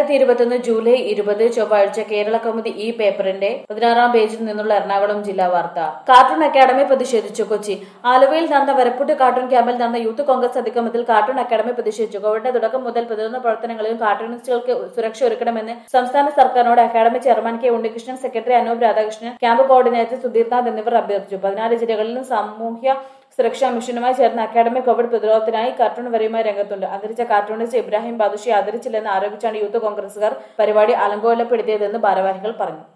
രണ്ടായിരത്തി ഇരുപത്തൊന്ന് ജൂലൈ ഇരുപത് ചൊവ്വാഴ്ച കേരള കൗമുദി ഈ പേപ്പറിന്റെ പതിനാറാം പേജിൽ നിന്നുള്ള എറണാകുളം ജില്ലാ വാർത്ത കാർട്ടൂൺ അക്കാദമി പ്രതിഷേധിച്ചു കൊച്ചി ആലുവയിൽ നടന്ന വരപ്പുട്ട് കാർട്ടൂൺ ക്യാമ്പിൽ നടന്ന യൂത്ത് കോൺഗ്രസ് അതിക്രമത്തിൽ കാർട്ടൂൺ അക്കാദമി പ്രതിഷേധിച്ചു കോവിഡിന്റെ തുടക്കം മുതൽ പ്രതിരോധ പ്രവർത്തനങ്ങളിലും കാർട്ടൂണിസ്റ്റുകൾക്ക് സുരക്ഷ ഒരുക്കണമെന്ന് സംസ്ഥാന സർക്കാരിനോട് academy chairman K Unnikrishnan secretary Anoop Radhakrishnan camp coordinator Sudheernath എന്നിവർ അഭ്യർത്ഥിച്ചു പതിനാല് ജില്ലകളിലും സാമൂഹ്യ സുരക്ഷാ മിഷനുമായി ചേർന്ന് അക്കാദമി കോവിഡ് പ്രതിരോധത്തിനായി കാർട്ടൂൺ വരയുമായി രംഗത്തുണ്ട് അന്തരിച്ച കാർട്ടൂണിസ്റ്റ് ഇബ്രാഹിം ബാദുഷി ആദരിച്ചില്ലെന്ന് ആരോപിച്ചാണ് യൂത്ത് കോൺഗ്രസുകാർ പരിപാടി അലങ്കോലപ്പെടുത്തിയതെന്ന് ഭാരവാഹികൾ പറഞ്ഞു